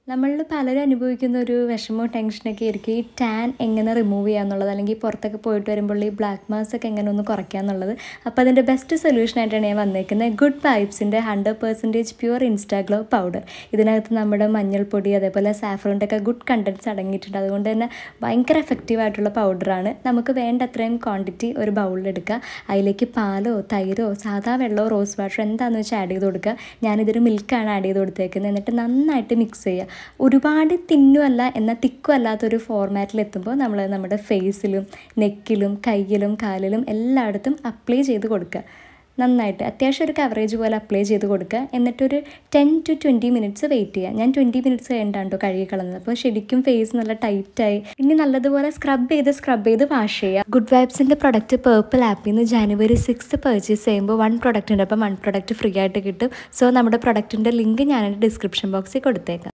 നമ്മളിൽ പലരും അനുഭവിക്കുന്ന ഒരു വിഷമവും ടെൻഷനൊക്കെ ആയിരിക്കും ഈ ടാൻ എങ്ങനെ റിമൂവ് ചെയ്യുക എന്നുള്ളത് അല്ലെങ്കിൽ പുറത്തൊക്കെ പോയിട്ട് വരുമ്പോൾ ഈ ബ്ലാക്ക് മാർക്ക് ഒക്കെ എങ്ങനെ ഒന്ന് കുറയ്ക്കുക എന്നുള്ളത് അപ്പോൾ അതിൻ്റെ ബെസ്റ്റ് സൊല്യൂഷൻ ആയിട്ടാണ് ഞാൻ വന്നേക്കുന്നത് ഗുഡ് വൈബ്സിൻ്റെ hundred percentage pure Instaglow powder ഇതിനകത്ത് നമ്മുടെ മഞ്ഞൾപ്പൊടി അതേപോലെ സാഫ്രോണിൻ്റെ ഒക്കെ ഗുഡ് കണ്ടൻറ്റ്സ് അടങ്ങിയിട്ടുണ്ട് അതുകൊണ്ട് തന്നെ ഭയങ്കര എഫക്റ്റീവ് ആയിട്ടുള്ള പൗഡറാണ് നമുക്ക് വേണ്ട അത്രയും ക്വാണ്ടിറ്റി ഒരു ബൗളിൽ എടുക്കുക അതിലേക്ക് പാലോ തൈരോ സാധാ വെള്ളമോ റോസ് വാട്ടർ എന്താണെന്ന് വെച്ചാൽ ആഡ് ചെയ്ത് കൊടുക്കുക ഞാനിതൊരു മിൽക്കാണ് ആഡ് ചെയ്ത് കൊടുത്തേക്കുന്നത് എന്നിട്ട് നന്നായിട്ട് മിക്സ് ചെയ്യുക ഒരുപാട് തിന്നുമല്ല എന്നാൽ തിക്കും അല്ലാത്തൊരു ഫോർമാറ്റിൽ എത്തുമ്പോൾ നമ്മൾ നമ്മുടെ ഫേസിലും നെക്കിലും കയ്യിലും കാലിലും എല്ലായിടത്തും അപ്ലൈ ചെയ്ത് കൊടുക്കുക നന്നായിട്ട് അത്യാവശ്യം ഒരു കവറേജ് പോലെ അപ്ലൈ ചെയ്ത് കൊടുക്കുക എന്നിട്ടൊരു ten to twenty minutes wait ചെയ്യുക ഞാൻ ട്വൻറ്റി മിനിറ്റ്സ് കഴിഞ്ഞിട്ടാണ് കേട്ടോ കഴുകി കളഞ്ഞത് അപ്പോൾ ശരിക്കും ഫേസ് നല്ല ടൈറ്റായി ഇനി നല്ലതുപോലെ സ്ക്രബ് ചെയ്ത് സ്ക്രബ് ചെയ്ത് വാഷ് ചെയ്യുക ഗുഡ് വൈബ്സിൻ്റെ പ്രൊഡക്റ്റ് പേർപ്പിൾ ആപ്പിൽ നിന്ന് ജനുവരി സിക്സ് പർച്ചേസ് ചെയ്യുമ്പോൾ വൺ പ്രൊഡക്റ്റ് ഉണ്ട് അപ്പം വൺ പ്രൊഡക്റ്റ് ഫ്രീ ആയിട്ട് കിട്ടും സോ നമ്മുടെ പ്രൊഡക്റ്റിൻ്റെ ലിങ്ക് ഞാൻ ഡിസ്ക്രിപ്ഷൻ ബോക്സിൽ കൊടുത്തേക്കാം